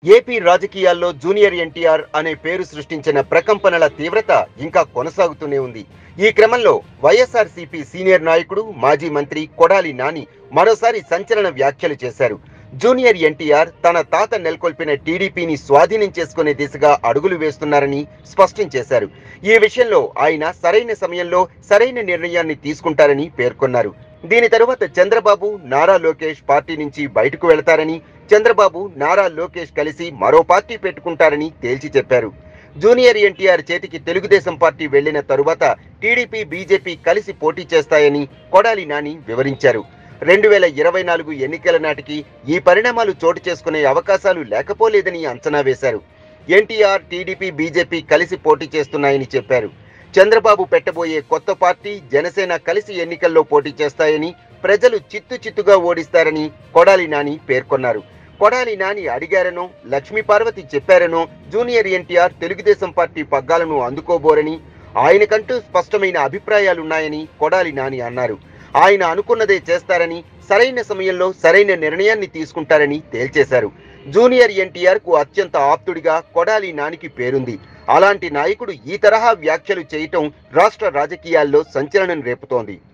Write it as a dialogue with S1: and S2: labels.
S1: AP రాజకీయాల్లో junior NTR అనే పేరు సృష్టించిన ప్రకంపనల తీవ్రత ఇంకా కొనసాగుతూనే ఉంది ఈ క్రమంలో వైఎస్ఆర్సీపీ సీనియర్ నాయకుడు మాజీ మంత్రి కొడాలి నాని మరోసారి సంచలన వ్యాఖ్యలు చేశారు జూనియర్ ఎన్టీఆర్ తన తాత నెలకొల్పిన టీడీపీని స్వాధీనం చేసుకునే దిశగా అడుగులు వేస్తున్నారని స్పష్టం చేశారు ఈ విషయంలో ఆయన సరైన సమయంలో సరైన నిర్ణయాన్ని తీసుకుంటారని పేర్కొన్నారు దీని తరువాత చంద్రబాబు నారా లోకేష్ పార్టీ నుంచి బయటకు వెళతారని చంద్రబాబు నారా లోకేష్ కలిసి మరో పార్టీ పెట్టుకుంటారని తేల్చి చెప్పారు జూనియర్ ఎన్టీఆర్ చేతికి తెలుగుదేశం పార్టీ వెళ్లిన తరువాత టీడీపీ బీజేపీ కలిసి పోటీ చేస్తాయని కొడాలి నాని వివరించారు రెండు వేల ఇరవై నాలుగు ఎన్నికల నాటికి ఈ పరిణామాలు చోటు చేసుకునే అవకాశాలు లేకపోలేదని అంచనా వేశారు ఎన్టీఆర్ టీడీపీ బీజేపీ కలిసి పోటీ చేస్తున్నాయని చెప్పారు చంద్రబాబు పెట్టబోయే కొత్త పార్టీ జనసేన కలిసి ఎన్నికల్లో పోటీ చేస్తాయని ప్రజలు చిత్తు చిత్తుగా ఓడిస్తారని కొడాలి నాని పేర్కొన్నారు కొడాలి నాని అడిగారనో లక్ష్మీ పార్వతి చెప్పారనో జూనియర్ ఎన్టీఆర్ తెలుగుదేశం పార్టీ పగ్గాలను అందుకోబోరని ఆయనకంటూ స్పష్టమైన అభిప్రాయాలున్నాయని కొడాలి నాని అన్నారు ఆయన అనుకున్నదే చేస్తారని సరైన సమయంలో సరైన నిర్ణయాన్ని తీసుకుంటారని తేల్చేశారు జూనియర్ ఎన్టీఆర్ కు అత్యంత ఆప్తుడిగా కొడాలి నానికి పేరుంది అలాంటి నాయకుడు ఈ తరహా వ్యాఖ్యలు చేయటం రాష్ట్ర రాజకీయాల్లో సంచలనం రేపుతోంది